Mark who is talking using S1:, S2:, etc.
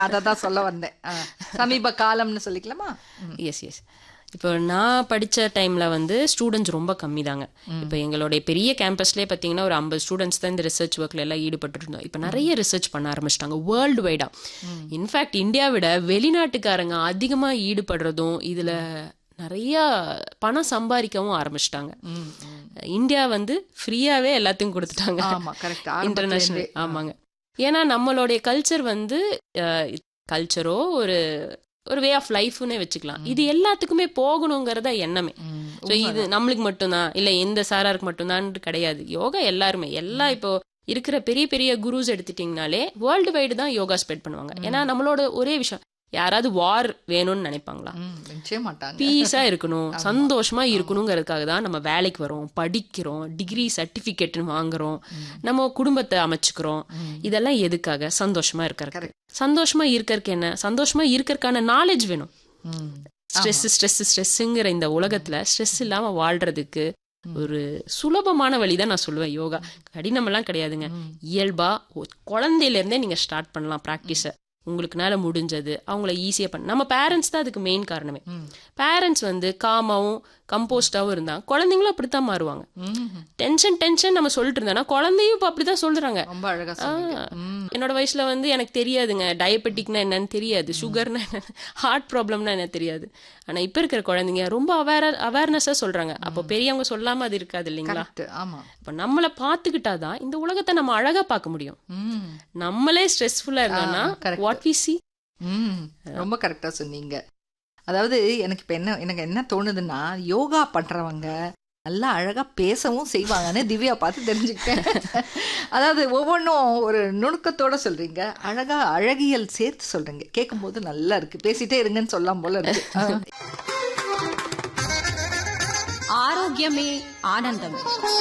S1: அதை தான் சொல்ல வந்தேன் ஆ, சமீப காலம்னு சொல்லிக்கலாமா ம்.
S2: எஸ் எஸ் இப்போ நான் படிச்ச டைம்ல வந்து ஸ்டூடெண்ட்ஸ் ரொம்ப கம்மி தாங்க இப்போ எங்களுடைய பெரிய கேம்பஸ்லேயே பார்த்தீங்கன்னா ஒரு ஐம்பது ஸ்டூடெண்ட்ஸ் தான் இந்த ரிசர்ச் ஒர்க்ல எல்லாம் ஈடுபட்டு இருந்தோம் இப்போ நிறைய ரிசர்ச் பண்ண ஆரம்பிச்சிட்டாங்க வேர்ல்டு வைடா இன்ஃபேக்ட் இந்தியா விட வெளிநாட்டுக்காரங்க அதிகமா ஈடுபடுறதும் இதுல நிறைய பணம் சம்பாதிக்கவும் ஆரம்பிச்சிட்டாங்க இந்தியா வந்து ஃப்ரீயாவே எல்லாத்தையும் கொடுத்துட்டாங்க
S1: ஆமா கரெக்ட்
S2: இன்டர்நேஷனல் ஆமாங்க ஏன்னா நம்மளுடைய கல்ச்சர் வந்து கல்ச்சரோ ஒரு ஒரு வே ஆஃப் லைஃப்னே வச்சுக்கலாம் இது எல்லாத்துக்குமே போகணுங்கிறத எண்ணமே ஸோ இது நம்மளுக்கு மட்டும்தான் இல்லை எந்த சாராருக்கு மட்டும்தான் கிடையாது யோகா எல்லாருமே எல்லா இப்போ இருக்கிற பெரிய பெரிய குருஸ் எடுத்துட்டீங்கனாலே வேர்ல்டு வைடு தான் யோகா ஸ்ப்ரெட் பண்ணுவாங்க ஏன்னா நம்மளோட ஒரே விஷயம் யாராவது வார் வேணும்னு நினைப்பாங்களா
S1: நிச்சயம் மாட்டாங்க
S2: பீஸா இருக்கணும் சந்தோஷமா இருக்கணுங்கிறதுக்காக தான் நம்ம வேலைக்கு வரோம் படிக்கிறோம் டிகிரி சர்டிபிகேட் வாங்குறோம் நம்ம குடும்பத்தை அமைச்சுக்கிறோம் இதெல்லாம் எதுக்காக சந்தோஷமா இருக்கிறதுக்கு சந்தோஷமா இருக்கறதுக்கு என்ன சந்தோஷமா இருக்கறதுக்கான நாலேஜ் வேணும்
S1: ம்.
S2: ஸ்ட்ரெஸ் ஸ்ட்ரெஸ் ஸ்ட்ரெஸ்ஸுங்கிற இந்த உலகத்துல ஸ்ட்ரெஸ் இல்லாம வாழ்றதுக்கு ஒரு சுலபமான வழி தான் நான் சொல்லுவேன் யோகா கடினமெல்லாம் கிடையாதுங்க இயல்பா ஒ- குழந்தையில இருந்தே நீங்க ஸ்டார்ட் பண்ணலாம் ப்ராக்டிஸை உங்களுக்குனால முடிஞ்சது அவங்கள ஈஸியா பண்ண நம்ம பேரண்ட்ஸ் தான் அதுக்கு மெயின் காரணமே பேரண்ட்ஸ் வந்து காமாவும் கம்போஸ்டாவும் இருந்தா குழந்தைங்களும் அப்படித்தான் மாறுவாங்க
S1: ம்.
S2: டென்ஷன் டென்ஷன் நம்ம சொல்லிட்டு இருந்தோம்னா குழந்தையும் இப்போ அப்படிதான் சொல்றாங்க
S1: ரொம்ப அழகா சொன்னீங்க ம்.
S2: என்னோட வயசுல வந்து எனக்கு தெரியாதுங்க டயபெட்டிக்னா என்னன்னு தெரியாது சுகர்னா என்ன ஹார்ட் ப்ராப்ளம்னா என்ன தெரியாது ஆனா இப்ப இருக்கிற குழந்தைங்க ரொம்ப அவேர அவேர்னஸா சொல்றாங்க அப்போ பெரியவங்க சொல்லாம அது இருக்காது இல்லைங்களா
S1: Correct. ஆமா
S2: இப்ப நம்மளை பார்த்துக்கிட்டாதான் இந்த உலகத்தை நம்ம அழகா பார்க்க முடியும்
S1: ம்.
S2: நம்மளே ஸ்ட்ரெஸ்ஃபுல்லா இருந்தோம்னா
S1: correct.
S2: வாட் வி சி
S1: ம். ரொம்ப கரெக்டா சொன்னீங்க அதாவது எனக்கு இப்ப என்ன எனக்கு என்ன தோணுதுன்னா யோகா பண்றவங்க நல்லா அழகா பேசவும் செய்வாங்கன்னு திவ்யா பார்த்து தெரிஞ்சுக்கிட்டேன் அதாவது ஒவ்வொன்றும் ஒரு நுணுக்கத்தோட சொல்றீங்க அழகா அழகியல் சேர்த்து சொல்றீங்க கேட்கும்போது நல்லா இருக்கு பேசிட்டே இருங்கன்னு சொல்லலாம் போல இருக்கு ஆ.
S3: ஆரோக்கியமே ஆனந்தம்